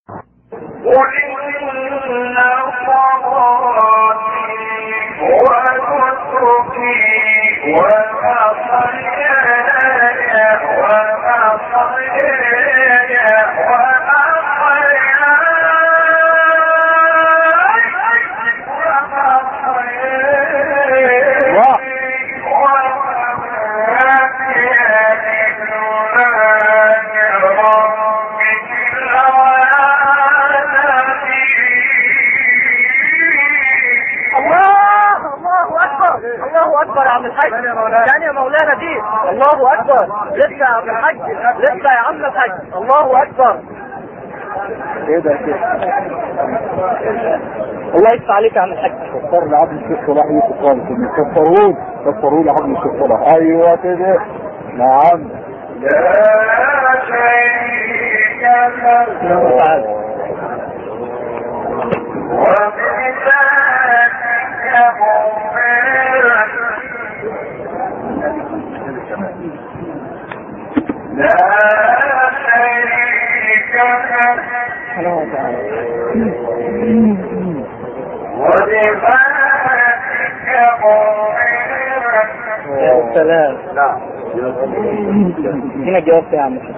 لسه يا عم الحاج الله اكبر ايه ده كده الله يفتح عليك يا عم الحاج كفر لعبد الشيخ صلاح يوسف خالص كفروه كفروه لعبد الشيخ صلاح ايوه كده نعم لا شريك الله تعالى وبذلك أمرت لا شريك له سبحانه وتعالى وبذلك أمرت يا سلام هنا جاوبت يا عم الحاج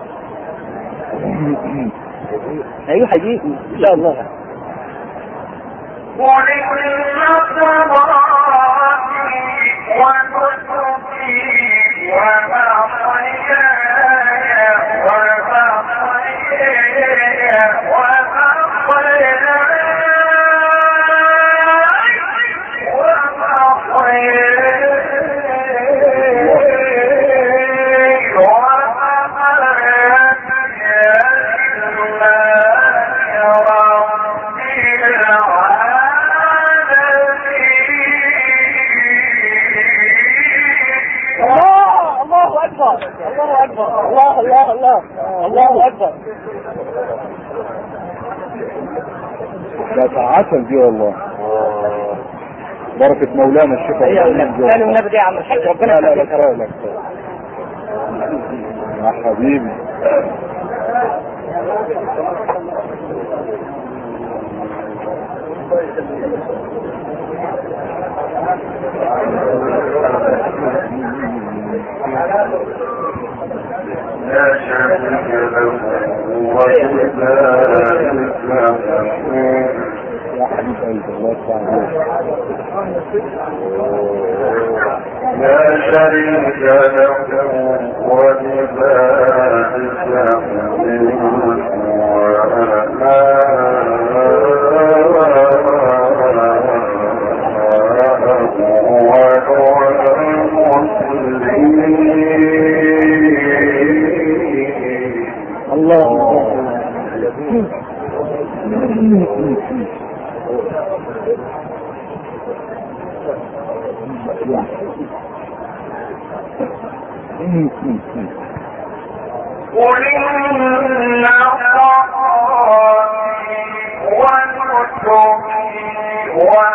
ايوه هيجي ان شاء الله قل إن صلاتي ونسكي ومحياي ومماتي الله الله اكبر الله اكبر الله الله الله الله اكبر ده تعسل دي والله بركة مولانا الشيخ ايوه عبد العزيز النبي قالوا النبي ده يا عم الحاج لا ربنا لا لا يخليك كفاية لك يا حبيبي لا شريك له وبذلك أمرت يا حبيب قلبي الله يفتح عليك لا شريك له وبذلك أمرت وأنا الله قل إن صلاتي ونسكي